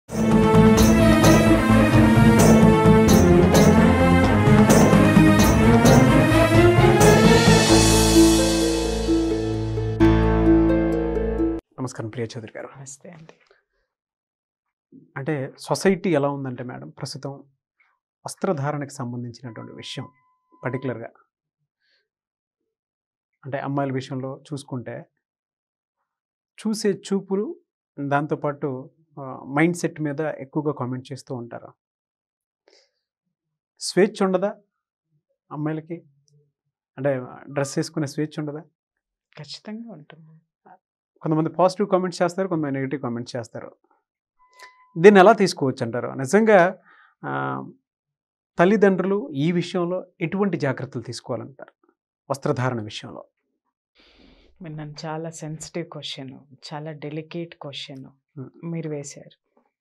నమస్కారం ప్రియ చౌదరి గారు నమస్తే అండి అంటే సొసైటీ ఎలా ఉందంటే మేడం ప్రస్తుతం వస్త్రధారణకి సంబంధించినటువంటి విషయం పర్టికులర్గా అంటే అమ్మాయిల విషయంలో చూసుకుంటే చూసే చూపులు దాంతోపాటు మైండ్ సెట్ మీద ఎక్కువగా కామెంట్ చేస్తూ ఉంటారు స్వేచ్ఛ ఉండదా అమ్మాయిలకి అంటే డ్రెస్ వేసుకునే స్వేచ్ఛ ఉండదా ఖచ్చితంగా ఉంటుంది కొంతమంది పాజిటివ్ కామెంట్స్ చేస్తారు కొంతమంది నెగిటివ్ కామెంట్స్ చేస్తారు దీన్ని ఎలా తీసుకోవచ్చు అంటారు నిజంగా ఆ, తల్లిదండ్రులు ఈ విషయంలో ఎటువంటి జాగ్రత్తలు తీసుకోవాలంటారు వస్త్రధారణ విషయంలో మీరు నన్ను చాలా సెన్సిటివ్ క్వశ్చన్ చాలా డెలికేట్ క్వశ్చన్ Hmm. మీరు వేశారు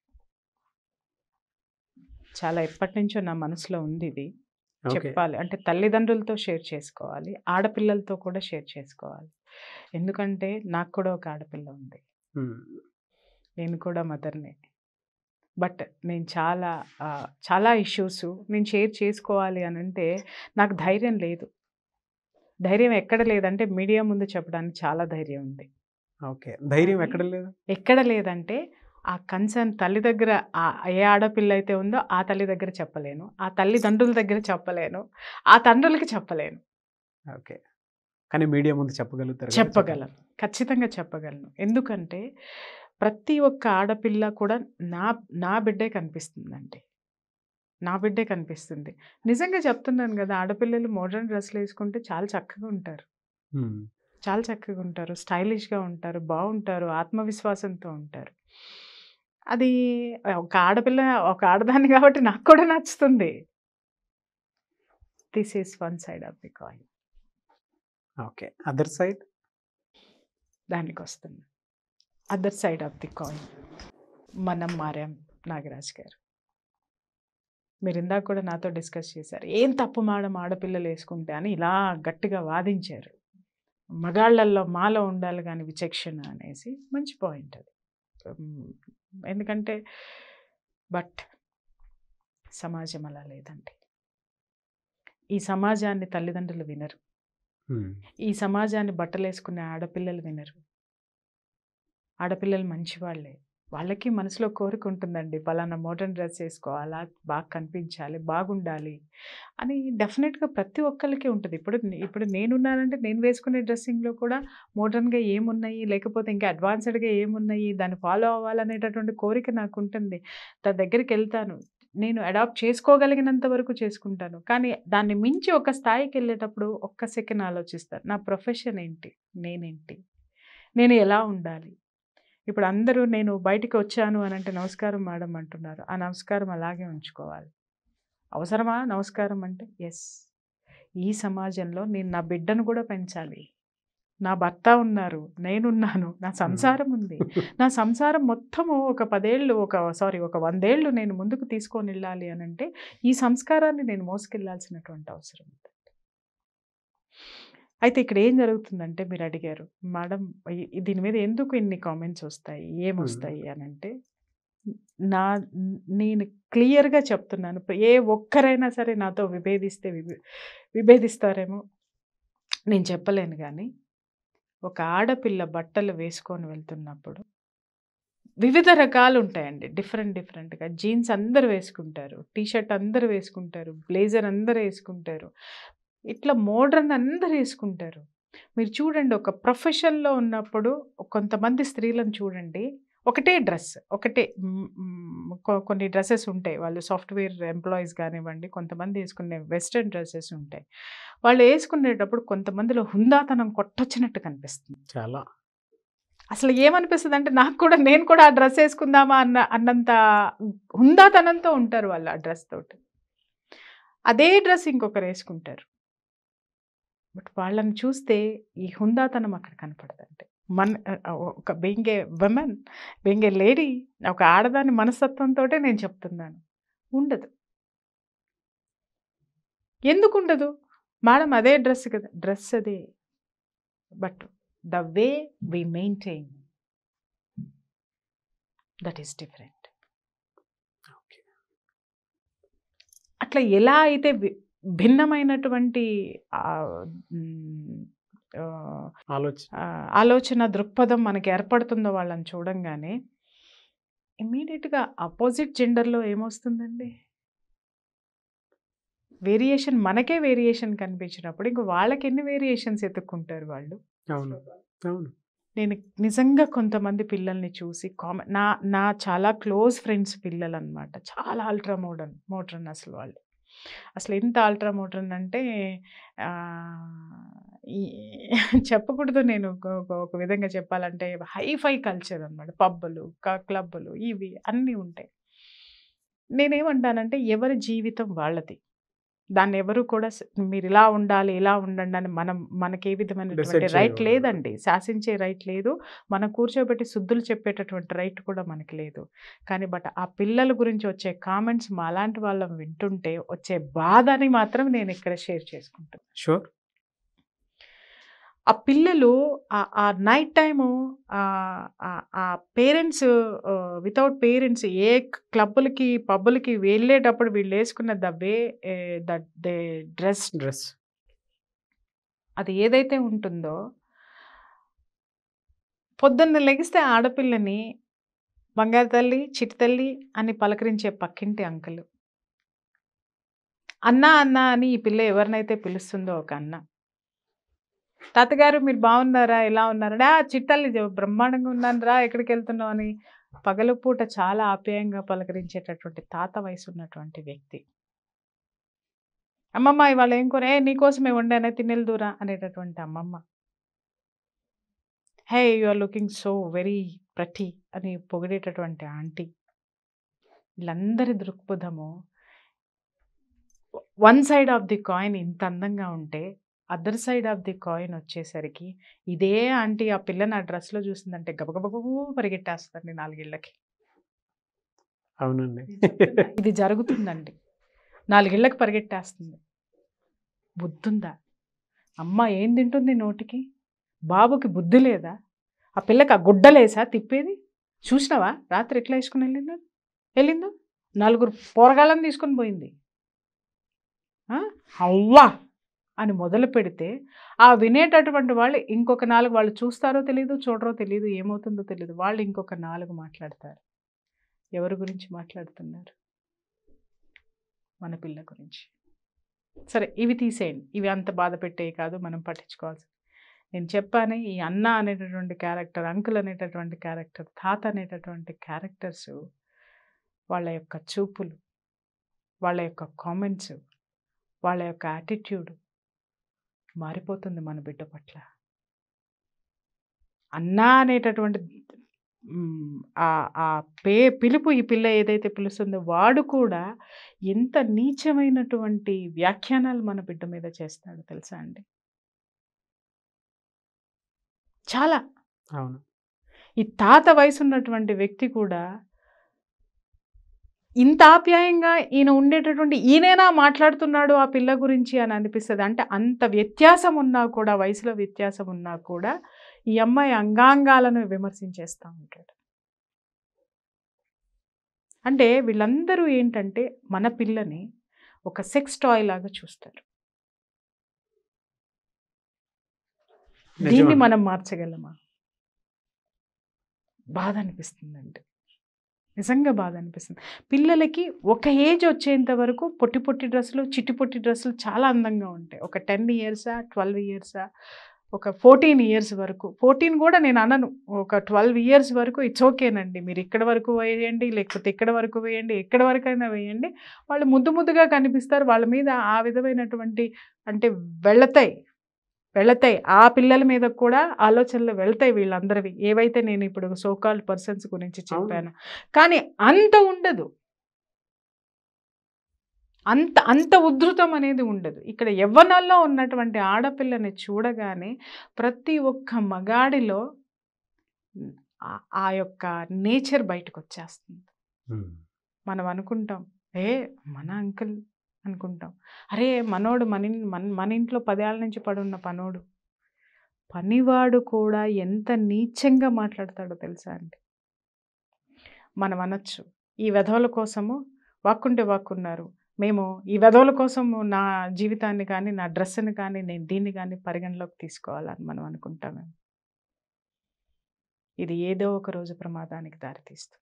చాలా ఎప్పటి నుంచో నా మనసులో ఉంది ఇది ఓకే చెప్పాలి అంటే తల్లిదండ్రులతో షేర్ చేసుకోవాలి ఆడపిల్లలతో కూడా షేర్ చేసుకోవాలి ఎందుకంటే నాకు కూడా ఒక ఆడపిల్ల ఉంది ఉమ్, నేను కూడా మదర్నే బట్ నేను చాలా ఆ, చాలా ఇష్యూస్ నేను షేర్ చేసుకోవాలి అని అంటే నాకు ధైర్యం లేదు ధైర్యం ఎక్కడ లేదంటే మీడియా ముందు చెప్పడానికి చాలా ధైర్యం ఉంది ఓకే ధైర్యం కానీ- ఎక్కడ లేదు ఎక్కడ లేదంటే ఆ కన్సర్న్ తల్లి దగ్గర ఆ ఏ ఆడపిల్ల అయితే ఉందో ఆ తల్లి దగ్గర చెప్పలేను ఆ తల్లిదండ్రుల దగ్గర చెప్పలేను ఆ తండ్రులకి చెప్పలేను ఓకే కానీ మీడియా ముందు చెప్పగలుగుతారు కదా? చెప్పగలను ఖచ్చితంగా చెప్పగలను ఎందుకంటే ప్రతి ఒక్క ఆడపిల్ల కూడా నా నా బిడ్డే కనిపిస్తుందండి నా బిడ్డే కనిపిస్తుంది నిజంగా చెప్తున్నాను కదా ఆడపిల్లలు మోడర్న్ డ్రెస్సులు వేసుకుంటే చాలా చక్కగా ఉంటారు ఉమ్, చాలా చక్కగా ఉంటారు స్టైలిష్గా ఉంటారు బాగుంటారు ఆత్మవిశ్వాసంతో ఉంటారు అది ఒక ఆడపిల్ల ఒక ఆడదాన్ని కాబట్టి నాకు కూడా నచ్చుతుంది this is one side of the coin okay other side దానికి వస్తుంది other side of the coin మనం మారాం నాగరాజ్ గారు మీరు ఇందాక కూడా నాతో డిస్కస్ చేశారు ఏం తప్పు మాడం ఆడపిల్లలు వేసుకుంటే అని ఇలా గట్టిగా వాదించారు మగాళ్ళల్లో మాలో ఉండాలి కానీ విచక్షణ అనేసి మంచి పాయింట్ అది ఉమ్, ఎందుకంటే బట్ సమాజం అలా లేదండి ఈ సమాజాన్ని తల్లిదండ్రులు వినరు ఉమ్, ఈ సమాజాన్ని బట్టలు వేసుకునే ఆడపిల్లలు వినరు ఆడపిల్లలు మంచివాళ్ళే వాళ్ళకి మనసులో కోరిక ఉంటుందండి పలానా మోడర్న్ డ్రెస్ వేసుకోవాలా బాగా కనిపించాలి బాగుండాలి అని డెఫినెట్గా ప్రతి ఒక్కరికి ఉంటుంది ఇప్పుడు ఇప్పుడు నేనున్నానంటే నేను వేసుకునే డ్రెస్సింగ్లో కూడా మోడర్న్గా ఏమున్నాయి లేకపోతే ఇంకా అడ్వాన్స్డ్గా ఏమున్నాయి దాన్ని ఫాలో అవ్వాలనేటటువంటి కోరిక నాకు ఉంటుంది దాని దగ్గరికి వెళ్తాను నేను అడాప్ట్ చేసుకోగలిగినంత వరకు చేసుకుంటాను కానీ దాన్ని మించి ఒక స్థాయికి వెళ్ళేటప్పుడు ఒక్క సెకండ్ ఆలోచిస్తాను నా ప్రొఫెషన్ ఏంటి నేనేంటి నేను ఎలా ఉండాలి ఇప్పుడు అందరూ నేను బయటికి వచ్చాను అని అంటే నమస్కారం మేడం అంటున్నారు ఆ నమస్కారం అలాగే ఉంచుకోవాలి అవసరమా నమస్కారం అంటే ఎస్ ఈ సమాజంలో నేను నా బిడ్డను కూడా పెంచాలి నా భర్త ఉన్నారు నేనున్నాను నా సంసారం ఉంది నా సంసారం మొత్తము ఒక పదేళ్ళు ఒక సారీ ఒక వందేళ్ళు నేను ముందుకు తీసుకొని వెళ్ళాలి అని అంటే ఈ సంస్కారాన్ని నేను మోసుకెళ్లాల్సినటువంటి అవసరం ఉంది అయితే ఇక్కడ ఏం జరుగుతుందంటే మీరు అడిగారు మేడం ఈ- దీని మీద ఎందుకు ఇన్ని కామెంట్స్ వస్తాయి ఏమొస్తాయి అని అంటే నా నేను క్లియర్గా చెప్తున్నాను ఏ ఒక్కరైనా సరే నాతో విభేదిస్తే విభే విభేదిస్తారేమో నేను చెప్పలేను కానీ ఒక ఆడపిల్ల బట్టలు వేసుకొని వెళ్తున్నప్పుడు వివిధ రకాలు ఉంటాయండి డిఫరెంట్ డిఫరెంట్గా జీన్స్ అందరు వేసుకుంటారు టీషర్ట్ అందరు వేసుకుంటారు బ్లేజర్ అందరు వేసుకుంటారు ఇట్లా మోడ్రన్ అందరు వేసుకుంటారు మీరు చూడండి ఒక ప్రొఫెషన్లో ఉన్నప్పుడు కొంతమంది స్త్రీలను చూడండి ఒకటే డ్రెస్ ఒకటే మ్, మ్, కొ- కొన్ని డ్రెస్సెస్ ఉంటాయి వాళ్ళు సాఫ్ట్వేర్ ఎంప్లాయీస్ కానివ్వండి కొంతమంది వేసుకునే వెస్ట్రన్ డ్రెస్సెస్ ఉంటాయి వాళ్ళు వేసుకునేటప్పుడు కొంతమందిలో హుందాతనం కొట్టొచ్చినట్టు కనిపిస్తుంది చాలా అసలు ఏమనిపిస్తుంది అంటే నాకు కూడా నేను కూడా ఆ డ్రెస్ వేసుకుందామా అన్న అన్నంత హుందాతనంతో ఉంటారు వాళ్ళు ఆ డ్రెస్ తోటి అదే డ్రెస్ ఇంకొకరు వేసుకుంటారు బట్ వాళ్ళని చూస్తే ఈ హుందాతనం అక్కడ కనపడదండి మన ఒక being a women being a lady ఒక ఆడదాని మనస్తత్వంతో నేను చెప్తున్నాను ఉండదు ఎందుకు ఉండదు మేడం అదే డ్రెస్ కదా డ్రెస్ అదే but the way we maintain that is different అట్లా ఎలా అయితే వి- భిన్నమైనటువంటి ఆ, మ్, ఆ, ఆలోచన ఆ, ఆలోచన దృక్పథం మనకి ఏర్పడుతుందో వాళ్ళని చూడంగానే ఇమ్మీడియట్గా అపోజిట్ జెండర్లో ఏమొస్తుందండి వేరియేషన్ మనకే వేరియేషన్ కనిపించినప్పుడు ఇంక వాళ్ళకి ఎన్ని వేరియేషన్స్ ఎత్తుక్కుంటారు వాళ్ళు అవును అవును నేను నిజంగా కొంతమంది పిల్లల్ని చూసి కామె నా నా చాలా క్లోజ్ ఫ్రెండ్స్ పిల్లలు అనమాట చాలా అల్ట్రా మోడర్న్ మోడ్రన్ అసలు వాళ్ళు అసలు ఎంత అల్ట్రా మోడ్రన్ అంటే ఆ, ఈ- చెప్పకూడదు నేను ఒక- ఒక- ఒక విధంగా చెప్పాలంటే హైఫై కల్చర్ అనమాట పబ్బులు క్లబ్బులు ఇవి అన్నీ ఉంటాయి నేనేమంటానంటే ఎవరి జీవితం వాళ్ళది దాన్ని ఎవరు కూడా స- మీరు ఇలా ఉండాలి ఇలా ఉండండి అని మనం మనకి ఏ విధమైనటువంటి Decide రైట్ చేయకూడదు. లేదండి శాసించే రైట్ లేదు మనం కూర్చోబెట్టి శుద్ధులు చెప్పేటటువంటి రైట్ కూడా మనకి లేదు కానీ బట్ ఆ పిల్లల గురించి వచ్చే కామెంట్స్ మా అలాంటి వాళ్ళం వింటుంటే వచ్చే బాధని మాత్రం నేను ఇక్కడ షేర్ చేసుకుంటాను షూర్ ఆ పిల్లలు ఆ- ఆ నైట్ టైము ఆ పేరెంట్స్ వితౌట్ పేరెంట్స్ ఏ క్లబ్బులకి పబ్బులకి వెళ్ళేటప్పుడు వీళ్ళు వేసుకున్న the way the they dress dress అది ఏదైతే ఉంటుందో పొద్దున్న లెగిస్తే ఆడపిల్లని బంగారు తల్లి చిట్టి తల్లి అని పలకరించే పక్కింటి అంకులు అన్న అన్న అని ఈ పిల్ల ఎవరినైతే పిలుస్తుందో ఒక అన్న తాతగారు మీరు బాగున్నారా ఎలా ఉన్నారా ఆ చిట్టల్లి బ్రహ్మాండంగా ఉన్నాను రా ఎక్కడికి వెళ్తున్నావు అని పగలపూట చాలా ఆప్యాయంగా పలకరించేటటువంటి తాత వయసు ఉన్నటువంటి వ్యక్తి అమ్మమ్మ ఇవాళ ఏం కూర ఏ నీకోసమే వండానే తినెళ్దురా అనేటటువంటి అమ్మమ్మ hey you are looking so very ప్రతి అని పొగిడేటటువంటి ఆంటీ వీళ్ళందరి దృక్పథము one side of the coin ఇంత అందంగా ఉంటే other side of the coin వచ్చేసరికి ఇదే ఆంటీ ఆ పిల్లని ఆ డ్రెస్లో చూసిందంటే గబగబగబు పరిగెట్టేస్తుంది నాలుగేళ్లకి అవునండి ఇది జరుగుతుందండి నాలుగేళ్లకు పరిగెట్టేస్తుంది బుద్ధుందా అమ్మ ఏం తింటుంది నోటికి బాబుకి బుద్ధి లేదా ఆ పిల్లకి ఆ గుడ్డలేసా తిప్పేది చూసినావా రాత్రి ఎట్లా వేసుకుని వెళ్ళిందో వెళ్ళిందో నలుగురు పోరగాళ్ళని తీసుకొని పోయింది ఆ? అవ్వా అని మొదలు పెడితే ఆ వినేటటువంటి వాళ్ళు ఇంకొక నాలుగు వాళ్ళు చూస్తారో తెలియదు చూడరో తెలియదు ఏమవుతుందో తెలియదు వాళ్ళు ఇంకొక నాలుగు మాట్లాడతారు ఎవరి గురించి మాట్లాడుతున్నారు మన పిల్ల గురించి సరే ఇవి తీసేయండి ఇవి అంత బాధ పెట్టేవి కాదు మనం పట్టించుకోవాల్సి నేను చెప్పాను ఈ అన్న అనేటటువంటి క్యారెక్టర్ అంకుల్ అనేటటువంటి క్యారెక్టర్ తాత అనేటటువంటి క్యారెక్టర్స్ వాళ్ళ యొక్క చూపులు వాళ్ళ యొక్క కామెంట్స్ వాళ్ళ యొక్క యాటిట్యూడ్ మారిపోతుంది మన బిడ్డ పట్ల అన్నా అనేటటువంటి మ్, ఆ ఆ పే పిలుపు ఈ పిల్ల ఏదైతే పిలుస్తుందో వాడు కూడా ఎంత నీచమైనటువంటి వ్యాఖ్యానాలు మన బిడ్డ మీద చేస్తాడో తెలుసా అండి చాలా అవును ఈ తాత వయసు ఉన్నటువంటి వ్యక్తి కూడా ఇంత ఆప్యాయంగా ఈయన ఉండేటటువంటి ఈయనేనా మాట్లాడుతున్నాడు ఆ పిల్ల గురించి అని అనిపిస్తుంది అంటే అంత వ్యత్యాసం ఉన్నా కూడా వయసులో వ్యత్యాసం ఉన్నా కూడా ఈ అమ్మాయి అంగాంగాలను విమర్శించేస్తూ ఉంటాడు అంటే వీళ్ళందరూ ఏంటంటే మన పిల్లని ఒక సెక్స్ టాయ్ లాగా చూస్తారు దీన్ని నిజమండి. మనం మార్చగలమా బాధ అనిపిస్తుందండి నిజంగా బాధ అనిపిస్తుంది పిల్లలకి ఒక ఏజ్ వచ్చేంత వరకు పొట్టి పొట్టి డ్రెస్సులు చిట్టి పొట్టి డ్రెస్సులు చాలా అందంగా ఉంటాయి ఒక టెన్ ఇయర్సా ట్వెల్వ్ ఇయర్సా ఒక ఫోర్టీన్ ఇయర్స్ వరకు ఫోర్టీన్ కూడా నేను అనను ఒక ట్వెల్వ్ ఇయర్స్ వరకు ఇట్స్ ఓకేనండి మీరు ఇక్కడ వరకు వేయండి లేకపోతే ఇక్కడ వరకు వేయండి ఎక్కడ వరకైనా వేయండి వాళ్ళు ముద్దు ముద్దుగా కనిపిస్తారు వాళ్ళ మీద ఆ విధమైనటువంటి అంటే వెళతాయి వెళతాయి ఆ పిల్లల మీద కూడా ఆలోచనలు వెళ్తాయి వీళ్ళందరివి ఏవైతే నేను ఇప్పుడు సోకాల్ పర్సన్స్ గురించి చెప్పాను కానీ అంత ఉండదు అంత అంత ఉధృతం అనేది ఉండదు ఇక్కడ యవ్వనాల్లో ఉన్నటువంటి ఆడపిల్లని చూడగానే ప్రతి ఒక్క మగాడిలో ఆ- ఆ యొక్క నేచర్ బయటకు వచ్చేస్తుంది ఉమ్. మనం అనుకుంటాం ఏ మన అంకుల్ అనుకుంటాం అరే మనోడు మన ఇన్- మన మన ఇంట్లో పదేళ్ళ నుంచి పడున్న పనోడు పనివాడు కూడా ఎంత నీచంగా మాట్లాడతాడో తెలుసా అండి మనం అనొచ్చు ఈ వెధవల కోసము వాక్కుంటే వాక్కున్నారు మేము ఈ వెధవుల కోసం నా జీవితాన్ని కానీ నా డ్రెస్ని కానీ నేను దీన్ని కానీ పరిగణలోకి తీసుకోవాలని మనం అనుకుంటాము ఇది ఏదో ఒక రోజు ప్రమాదానికి దారితీస్తుంది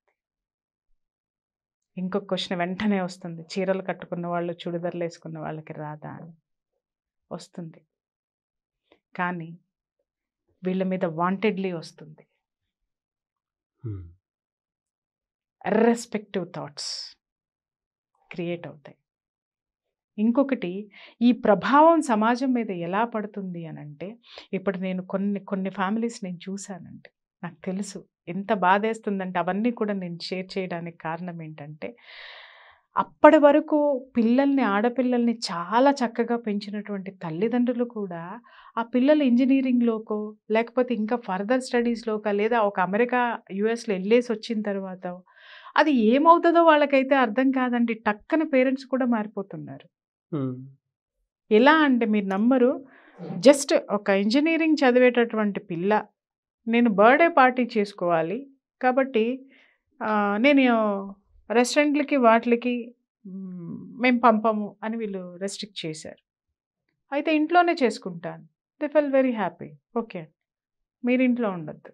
ఇంకొక క్వశ్చన్ వెంటనే వస్తుంది చీరలు కట్టుకున్న వాళ్ళు చుడిదర్లు వేసుకున్న వాళ్ళకి రాదా అని వస్తుంది కానీ వీళ్ళ మీద వాంటెడ్లీ వస్తుంది Hmm. రెస్పెక్టివ్ థాట్స్ క్రియేట్ అవుతాయి ఇంకొకటి ఈ ప్రభావం సమాజం మీద ఎలా పడుతుంది అని అంటే ఇప్పుడు నేను కొన్ని కొన్ని ఫ్యామిలీస్ నేను చూశానండి నాకు తెలుసు ఎంత బాధేస్తుందంటే అవన్నీ కూడా నేను షేర్ చేయడానికి కారణం ఏంటంటే అప్పటి వరకు పిల్లల్ని ఆడపిల్లల్ని చాలా చక్కగా పెంచినటువంటి తల్లిదండ్రులు కూడా ఆ పిల్లలు ఇంజనీరింగ్లోకో లేకపోతే ఇంకా ఫర్దర్ స్టడీస్లోకా లేదా ఒక అమెరికా యుఎస్లో వెళ్ళేసి వచ్చిన తర్వాత అది ఏమవుతుందో వాళ్ళకైతే అర్థం కాదండి టక్కన పేరెంట్స్ కూడా మారిపోతున్నారు Hmm. ఎలా అంటే మీరు నమ్మరు జస్ట్ ఒక ఇంజనీరింగ్ చదివేటటువంటి పిల్ల నేను బర్త్డే పార్టీ చేసుకోవాలి కాబట్టి ఆ, నేను రెస్టారెంట్లకి వాటికి మ్, మేము పంపము అని వీళ్ళు రెస్ట్రిక్ట్ చేశారు అయితే ఇంట్లోనే చేసుకుంటాను they feel very happy okay మీరు ఇంట్లో ఉండొద్దు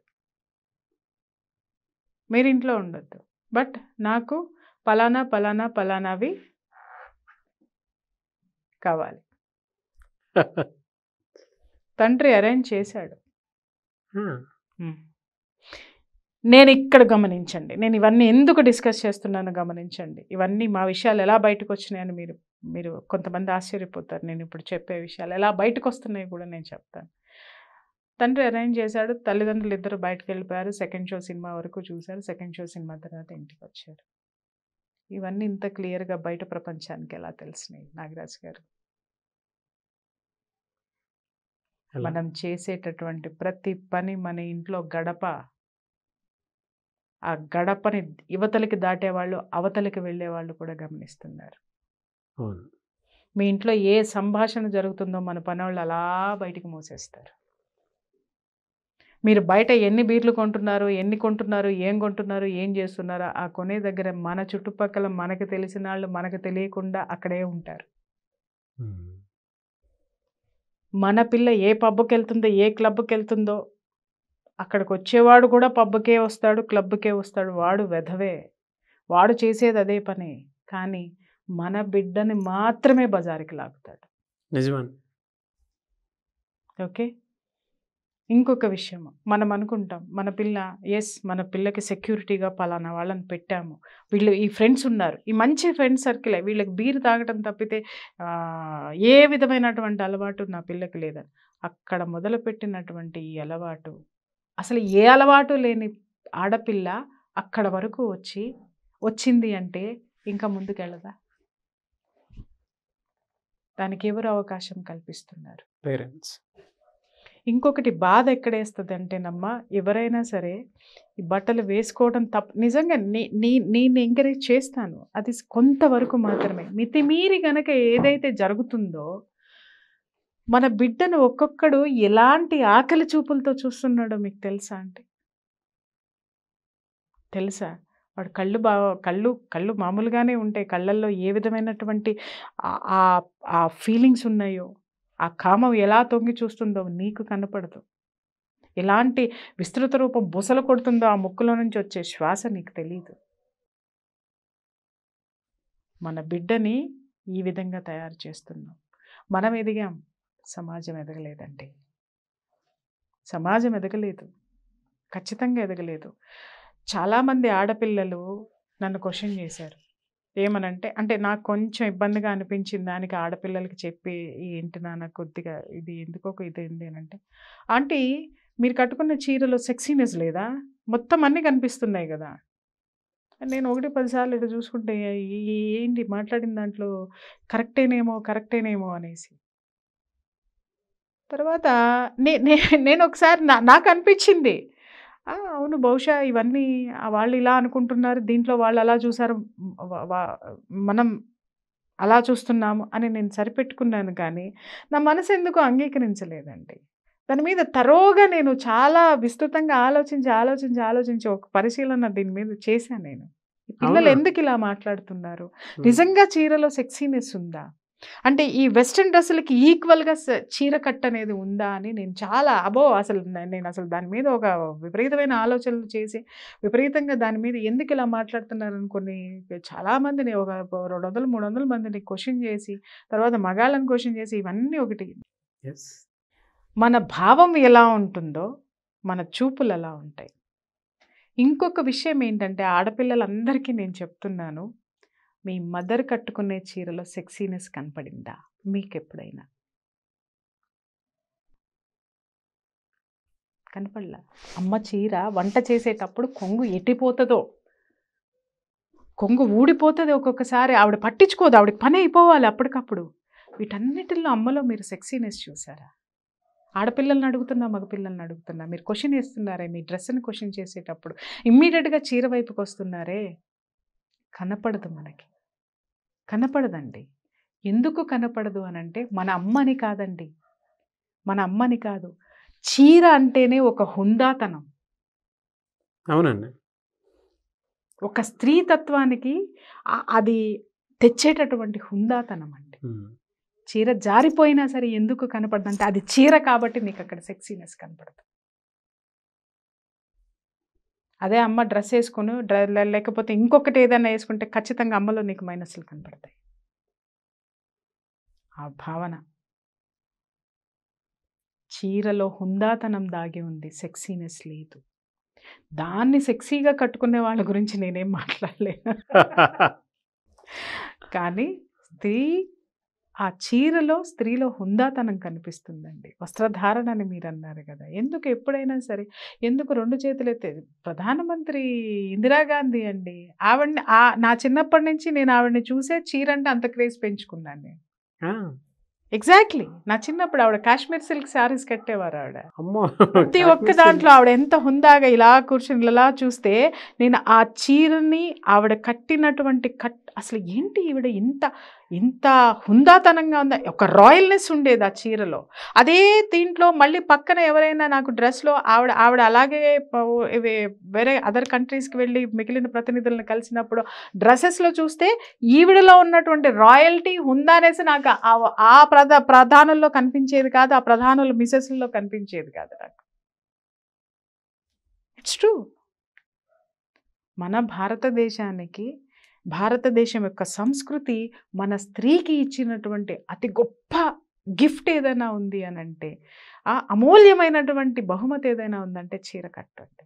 మీరు ఇంట్లో ఉండొద్దు బట్ నాకు పలానా పలానా పలానావి కావాలి తండ్రి అరేంజ్ చేశాడు Hmm. నేను ఇక్కడ గమనించండి నేను ఇవన్నీ ఎందుకు డిస్కస్ చేస్తున్నానో గమనించండి ఇవన్నీ మా విషయాలు ఎలా బయటకు వచ్చినాయని మీరు మీరు కొంతమంది ఆశ్చర్యపోతారు నేను ఇప్పుడు చెప్పే విషయాలు ఎలా బయటకు వస్తున్నాయి కూడా నేను చెప్తాను తండ్రి అరేంజ్ చేశాడు తల్లిదండ్రులు ఇద్దరు బయటకు వెళ్ళిపోయారు సెకండ్ షో సినిమా వరకు చూశారు సెకండ్ షో సినిమా తర్వాత ఇంటికి వచ్చారు ఇవన్నీ ఇంత క్లియర్గా బయట ప్రపంచానికి ఎలా తెలిసినాయి నాగరాజ్ గారు ఎలా? మనం చేసేటటువంటి ప్రతి పని మన ఇంట్లో గడప ఆ గడపని యువతలకి దాటేవాళ్ళు అవతలకి వెళ్ళేవాళ్ళు కూడా గమనిస్తున్నారు అవును మీ ఇంట్లో ఏ సంభాషణ జరుగుతుందో మన పనవాళ్ళు అలా బయటికి మూసేస్తారు మీరు బయట ఎన్ని బీర్లు కొంటున్నారు ఎన్ని కొంటున్నారు ఏం కొంటున్నారు ఏం చేస్తున్నారో ఆ కొనే దగ్గర మన చుట్టుపక్కల మనకు తెలిసిన వాళ్ళు మనకు తెలియకుండా అక్కడే ఉంటారు Hmm. మన పిల్ల ఏ పబ్కి వెళ్తుందో ఏ క్లబ్కి వెళ్తుందో అక్కడికి వచ్చేవాడు కూడా పబ్కే వస్తాడు క్లబ్కే వస్తాడు వాడు వెధవే వాడు చేసేది అదే పని కానీ మన బిడ్డని మాత్రమే బజారుకి లాగుతాడు నిజమని ఓకే ఇంకొక విషయం మనం అనుకుంటాం మన పిల్ల ఎస్ మన పిల్లకి సెక్యూరిటీగా పలానా వాళ్ళని పెట్టాము వీళ్ళు ఈ ఫ్రెండ్స్ ఉన్నారు ఈ మంచి ఫ్రెండ్ సర్కిలే వీళ్ళకి బీర్ తాగడం తప్పితే ఆ, ఏ విధమైనటువంటి అలవాటు నా పిల్లకి లేదని అక్కడ మొదలుపెట్టినటువంటి ఈ అలవాటు అసలు ఏ అలవాటు లేని ఆడపిల్ల అక్కడ వరకు వచ్చి వచ్చింది అంటే ఇంకా ముందుకెళ్ళదా దానికి ఎవరు అవకాశం కల్పిస్తున్నారు పేరెంట్స్ ఇంకొకటి బాధ ఎక్కడేస్తుంది అంటేనమ్మా ఎవరైనా సరే ఈ బట్టలు వేసుకోవడం తప్ప నిజంగా నీ నీ నేను ఎంకరేజ్ చేస్తాను అది కొంతవరకు మాత్రమే మితిమీరి గనక ఏదైతే జరుగుతుందో మన బిడ్డను ఒక్కొక్కడు ఎలాంటి ఆకలి చూపులతో చూస్తున్నాడో మీకు తెలుసా అంటే తెలుసా వాడు కళ్ళు బా కళ్ళు కళ్ళు మామూలుగానే ఉంటాయి కళ్ళల్లో ఏ విధమైనటువంటి ఆ- ఆ- ఆ ఫీలింగ్స్ ఉన్నాయో ఆ కామం ఎలా తొంగి చూస్తుందో నీకు కనపడదు ఎలాంటి విస్తృత రూపం బుసలు కొడుతుందో ఆ ముక్కులో నుంచి వచ్చే శ్వాస నీకు తెలియదు మన బిడ్డని ఈ విధంగా తయారు చేస్తున్నాం మనం ఎదిగాం సమాజం ఎదగలేదండి సమాజం ఎదగలేదు ఖచ్చితంగా ఎదగలేదు చాలామంది ఆడపిల్లలు నన్ను క్వశ్చన్ చేశారు ఏమనంటే అంటే నాకు కొంచెం ఇబ్బందిగా అనిపించింది దానికి ఆడపిల్లలకి చెప్పి ఏంటి నాన్న కొద్దిగా ఇది ఎందుకో ఇది ఏంటి అని అంటే ఆంటీ మీరు కట్టుకున్న చీరలో సెక్సీనెస్ లేదా మొత్తం అన్నీ కనిపిస్తున్నాయి కదా నేను ఒకటి పదిసార్లు ఇటు చూసుకుంటే ఈ- ఈ- ఏంటి మాట్లాడిన దాంట్లో కరెక్టేనేమో కరెక్టేనేమో అనేసి తర్వాత నే నే- నేను ఒకసారి నా నాకు అనిపించింది "ఆ, అవును బహుశా ఇవన్నీ ఆ వాళ్ళు ఇలా అనుకుంటున్నారు దీంట్లో వాళ్ళు అలా చూసారు వ- వ- మనం అలా చూస్తున్నాము అని నేను సరిపెట్టుకున్నాను కానీ నా మనసు ఎందుకు అంగీకరించలేదండి దాని మీద తరోగా నేను చాలా విస్తృతంగా ఆలోచించి ఆలోచించి ఆలోచించి ఒక పరిశీలన దీని మీద చేశాను నేను ఈ పిల్లలు అవునా? ఎందుకు ఇలా మాట్లాడుతున్నారు ఉమ్. నిజంగా చీరలో సెక్సీనెస్ ఉందా అంటే ఈ వెస్ట్రన్ డ్రెస్సులకి ఈక్వల్గా చీర కట్ అనేది ఉందా అని నేను చాలా అబో అసలు నే- నేను అసలు దాని మీద ఒక విపరీతమైన ఆలోచనలు చేసి విపరీతంగా దాని మీద ఎందుకు ఇలా మాట్లాడుతున్నారని కొన్ని చాలామందిని ఒక రెండు వందలు మూడు వందల మందిని క్వశ్చన్ చేసి తర్వాత మగాళ్ళని క్వశ్చన్ చేసి ఇవన్నీ ఒకటి Yes. మన భావం ఎలా ఉంటుందో మన చూపులు ఎలా ఉంటాయి ఇంకొక విషయం ఏంటంటే ఆడపిల్లలందరికీ నేను చెప్తున్నాను మీ మదర్ కట్టుకునే చీరలో సెక్సీనెస్ కనపడిందా మీకు ఎప్పుడైనా కనపడలా అమ్మ చీర వంట చేసేటప్పుడు కొంగు ఎట్టిపోతుందో కొంగు ఊడిపోతుంది ఒక్కొక్కసారి ఆవిడ పట్టించుకోదు ఆవిడకి పని అయిపోవాలి అప్పటికప్పుడు వీటన్నిటిలో అమ్మలో మీరు సెక్సీనెస్ చూసారా ఆడపిల్లల్ని అడుగుతున్నా మగపిల్లల్ని అడుగుతున్నా మీరు క్వశ్చన్ వేస్తున్నారే మీ డ్రెస్ని క్వశ్చన్ చేసేటప్పుడు ఇమ్మీడియట్గా చీర వైపుకి వస్తున్నారే కనపడదు మనకి కనపడదండి ఎందుకు కనపడదు అని అంటే మన అమ్మని కాదండి మన అమ్మని కాదు చీర అంటేనే ఒక హుందాతనం అవునండి ఒక స్త్రీతత్వానికి ఆ- అది తెచ్చేటటువంటి హుందాతనం అండి ఉమ్. చీర జారిపోయినా సరే ఎందుకు కనపడదు అంటే అది చీర కాబట్టి నీకు అక్కడ సెక్సీనెస్ కనపడదు అదే అమ్మ డ్రెస్ వేసుకుని డ్ర లే- లేకపోతే ఇంకొకటి ఏదైనా వేసుకుంటే ఖచ్చితంగా అమ్మలో నీకు మైనస్లు కనపడతాయి ఆ భావన చీరలో హుందాతనం దాగి ఉంది సెక్సీనెస్ లేదు దాన్ని సెక్సీగా కట్టుకునే వాళ్ళ గురించి నేనేం మాట్లాడలేను కానీ స్త్రీ ఆ చీరలో స్త్రీలో హుందాతనం కనిపిస్తుందండి వస్త్రధారణ అని మీరు అన్నారు కదా ఎందుకు ఎప్పుడైనా సరే ఎందుకు రెండు చేతులు ఎత్తేది ప్రధానమంత్రి ఇందిరాగాంధీ అండి ఆవిడని ఆ నా చిన్నప్పటి నుంచి నేను ఆవిడని చూసే చీర అంటే అంత క్రేజ్ పెంచుకున్నాను నేను ఆ, ఎగ్జాక్ట్లీ నా చిన్నప్పుడు ఆవిడ కాశ్మీర్ సిల్క్ శారీస్ కట్టేవారు ఆవిడ అమ్మో ప్రతి ఒక్క దాంట్లో ఆవిడ ఎంత హుందాగా ఇలా కూర్చుని ఇలా చూస్తే నేను ఆ చీరని ఆవిడ కట్టినటువంటి కట్ అసలు ఏంటి ఈవిడ ఇంత ఇంత హుందాతనంగా ఉందా ఒక రాయల్నెస్ ఉండేది ఆ చీరలో అదే దీంట్లో మళ్ళీ పక్కన ఎవరైనా నాకు డ్రెస్లో ఆవిడ ఆవిడ అలాగే ప- ఇవి వేరే అదర్ కంట్రీస్కి వెళ్ళి మిగిలిన ప్రతినిధులను కలిసినప్పుడు డ్రెస్సెస్లో చూస్తే ఈవిడలో ఉన్నటువంటి రాయల్టీ హుందానేసి నాకు ఆ- ఆ ప్రధా ప్రధానంలో కనిపించేది కాదు ఆ ప్రధానుల మిసెస్లో కనిపించేది కాదు నాకు ఇట్స్ ట్రూ మన భారతదేశానికి భారతదేశం యొక్క సంస్కృతి మన స్త్రీకి ఇచ్చినటువంటి అతి గొప్ప గిఫ్ట్ ఏదైనా ఉంది అని అంటే ఆ అమూల్యమైనటువంటి బహుమతి ఏదైనా ఉందంటే చీరకట్టు అండి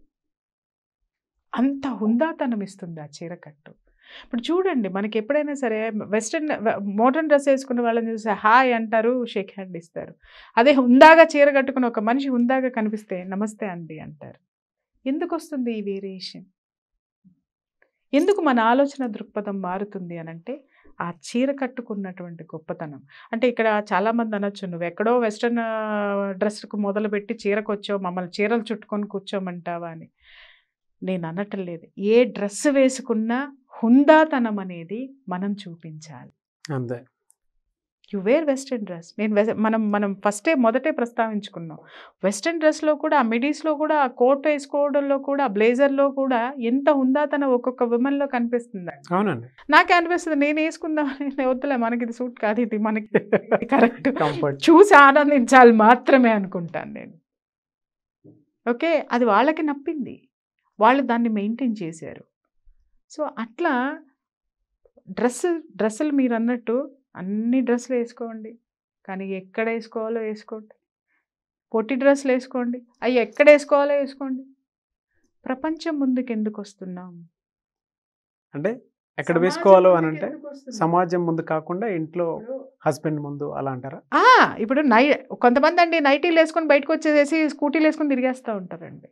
అంత హుందాతనం ఇస్తుంది ఆ చీరకట్టు ఇప్పుడు చూడండి మనకి ఎప్పుడైనా సరే వెస్ట్రన్ మోడర్న్ డ్రెస్ వేసుకున్న వాళ్ళని చూస్తే హాయ్ అంటారు షేక్ హ్యాండ్ ఇస్తారు అదే హుందాగా చీర కట్టుకుని ఒక మనిషి హుందాగా కనిపిస్తే నమస్తే అండి అంటారు ఎందుకు వస్తుంది ఈ వేరియేషన్ ఎందుకు మన ఆలోచన దృక్పథం మారుతుంది అని అంటే ఆ చీర కట్టుకున్నటువంటి గొప్పతనం అంటే ఇక్కడ చాలామంది అనొచ్చు నువ్వు ఎక్కడో వెస్ట్రన్ డ్రెస్కు మొదలుపెట్టి చీరకు వచ్చావు మమ్మల్ని చీరలు చుట్టుకొని కూర్చోమంటావా అని నేను అనటం లేదు ఏ డ్రెస్ వేసుకున్నా హుందాతనం అనేది మనం చూపించాలి అంతే యు వేర్ వెస్ట్రన్ డ్రెస్ నేను వెస్- మనం మనం ఫస్టే మొదటే ప్రస్తావించుకున్నాం వెస్ట్రన్ డ్రెస్లో కూడా ఆ మిడీస్లో కూడా ఆ కోట్ వేసుకోవడంలో కూడా బ్లేజర్లో కూడా ఎంత హుందాతనం ఒక్కొక్క విమన్లో కనిపిస్తుంది అవునండి నాకే అనిపిస్తుంది నేను వేసుకుందామని నేను వద్దులే మనకి ఇది సూట్ కాదు ఇది మనకి కరెక్ట్ కంఫర్ట్ చూసి ఆనందించాలి మాత్రమే అనుకుంటాను నేను ఓకే అది వాళ్ళకి నప్పింది వాళ్ళు దాన్ని మెయింటైన్ చేశారు సో అట్లా డ్రెస్ డ్రెస్సులు మీరు అన్నట్టు అన్ని డ్రెస్సులు వేసుకోండి కానీ ఎక్కడ వేసుకోవాలో వేసుకోండి పొట్టి డ్రెస్సులు వేసుకోండి అవి ఎక్కడ వేసుకోవాలో వేసుకోండి ప్రపంచం ముందుకు ఎందుకు వస్తున్నాం అంటే ఎక్కడ సమాజం వేసుకోవాలో అని ముందుకు అంటే ఎందుకు వస్తున్నాం? సమాజం ముందు కాకుండా ఇంట్లో ఇప్పుడు హస్బెండ్ ముందు అలా అంటారా ఆ, ఇప్పుడు నై కొంతమంది అండి నైటీలు వేసుకొని బయటకు వచ్చేసేసి స్కూటీలు వేసుకొని తిరిగేస్తూ ఉంటారండి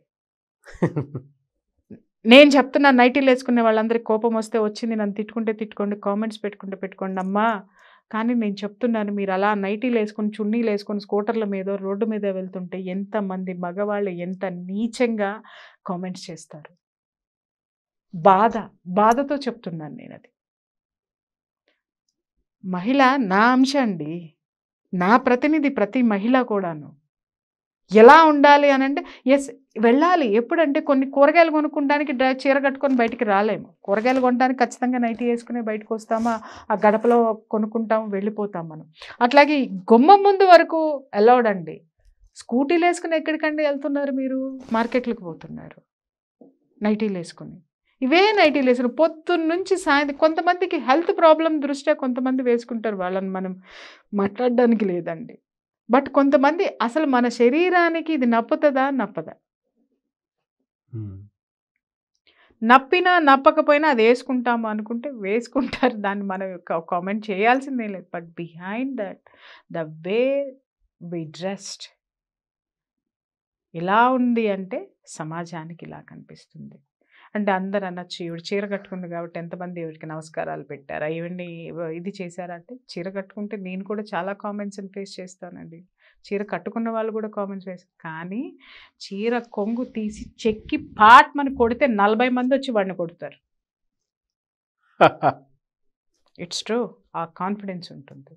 నేను చెప్తున్నా నైటీలు వేసుకునే వాళ్ళందరికీ కోపం వస్తే వచ్చింది నన్ను తిట్టుకుంటే తిట్టుకోండి కామెంట్స్ పెట్టుకుంటే పెట్టుకోండి అమ్మా కానీ నేను చెప్తున్నాను మీరు అలా నైటీలు వేసుకొని చున్నీలు వేసుకొని స్కూటర్ల మీద రోడ్డు మీద వెళ్తుంటే ఎంతమంది మగవాళ్ళు ఎంత నీచంగా కామెంట్స్ చేస్తారు బాధ బాధతో చెప్తున్నాను నేను అది మహిళ నా అంశ అండి నా ప్రతినిధి ప్రతి మహిళ కూడాను ఎలా ఉండాలి అని అంటే ఎస్ వెళ్ళాలి ఎప్పుడంటే కొన్ని కూరగాయలు కొనుక్కోవడానికి డ్రై చీర కట్టుకొని బయటికి రాలేము కూరగాయలు కొనడానికి ఖచ్చితంగా నైటీ వేసుకుని బయటకు వస్తామా ఆ గడపలో కొనుక్కుంటాం వెళ్ళిపోతాం మనం అట్లాగే ఈ గుమ్మం ముందు వరకు అలౌడ్ అండి స్కూటీలు వేసుకుని ఎక్కడికండి వెళ్తున్నారు మీరు మార్కెట్లకు పోతున్నారు నైటీలు వేసుకుని ఇవే నైటీలు వేసుకుని పొద్దున్న నుంచి సాయంత్రం కొంతమందికి హెల్త్ ప్రాబ్లం దృష్ట్యా కొంతమంది వేసుకుంటారు వాళ్ళని మనం మాట్లాడడానికి లేదండి బట్ కొంతమంది అసలు మన శరీరానికి ఇది నప్పుతుందా నప్పదా ఉమ్. నప్పినా నప్పకపోయినా అది వేసుకుంటాము అనుకుంటే వేసుకుంటారు దాన్ని మనం కామెంట్ చేయాల్సిందే లేదు but behind that the way we dressed ఎలా ఉంది అంటే సమాజానికి ఇలా కనిపిస్తుంది అంటే అందరు అనొచ్చు ఈవిడ చీర కట్టుకుంది కాబట్టి ఎంతమంది ఈవిడికి నమస్కారాలు పెట్టారా ఈవిడ్ని ఇది చేశారా అంటే చీర కట్టుకుంటే నేను కూడా చాలా కామెంట్స్ని ఫేస్ చేస్తానండి చీర కట్టుకున్న వాళ్ళు కూడా కామెంట్స్ వేస్తారు కానీ చీర కొంగు తీసి చెక్కి పాట్ మన కొడితే నలభై మంది వచ్చి వాడిని కొడతారు ఇట్స్ ట్రూ ఆ కాన్ఫిడెన్స్ ఉంటుంది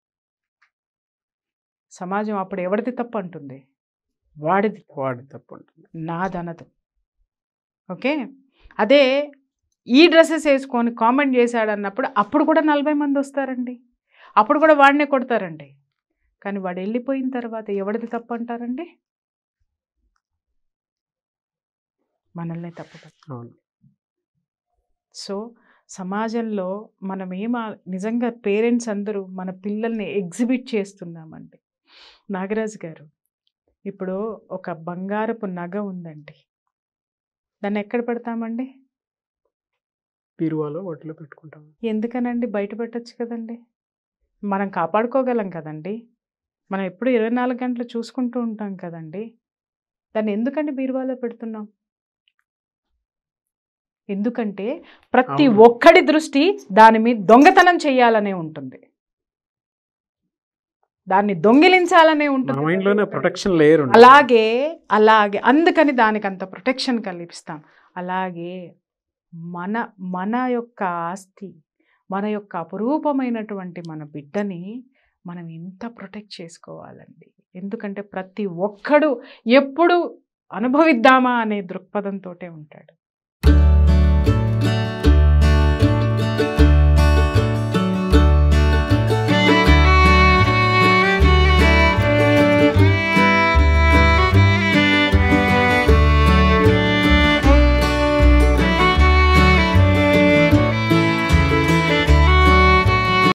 సమాజం అప్పుడు ఎవరిది తప్పు అంటుంది వాడిది వాడి తప్పు ఉంటుంది నాదనదు ఓకే అదే ఈ డ్రెస్సెస్ వేసుకొని కామెంట్ చేశాడు అన్నప్పుడు అప్పుడు కూడా నలభై మంది వస్తారండి అప్పుడు కూడా వాడినే కొడతారండి కానీ వాడు వెళ్ళిపోయిన తర్వాత ఎవరిది తప్పు అంటారండి మనల్ని తప్పు అవును సో సమాజంలో మనం ఏం ఆ- నిజంగా పేరెంట్స్ అందరూ మన పిల్లల్ని ఎగ్జిబిట్ చేస్తున్నామండి నాగరాజు గారు ఇప్పుడు ఒక బంగారపు నగ ఉందండి దాన్ని ఎక్కడ పెడతామండి పీరువాలో వాటిలో పెట్టుకుంటాం ఎందుకనండి బయట పెట్టచ్చు కదండి మనం కాపాడుకోగలం కదండి మనం ఎప్పుడు ఇరవై నాలుగు గంటలు చూసుకుంటూ ఉంటాం కదండి దాన్ని ఎందుకండి బీరువాలో పెడుతున్నాం ఎందుకంటే ప్రతి అవును. ఒక్కడి దృష్టి దాని మీద దొంగతనం చేయాలనే ఉంటుంది దాన్ని దొంగిలించాలనే మా ఉంటుంది మైండ్లోనే ప్రొటెక్షన్ లేయర్ ఉంది అలాగే అలాగే అందుకని దానికి అంత ప్రొటెక్షన్ కల్పిస్తాం అలాగే మన మన యొక్క ఆస్తి మన యొక్క అపురూపమైనటువంటి మన బిడ్డని మనం ఎంత ప్రొటెక్ట్ చేసుకోవాలండి ఎందుకంటే ప్రతి ఒక్కడు ఎప్పుడు అనుభవిద్దామా అనే దృక్పథంతో ఉంటాడు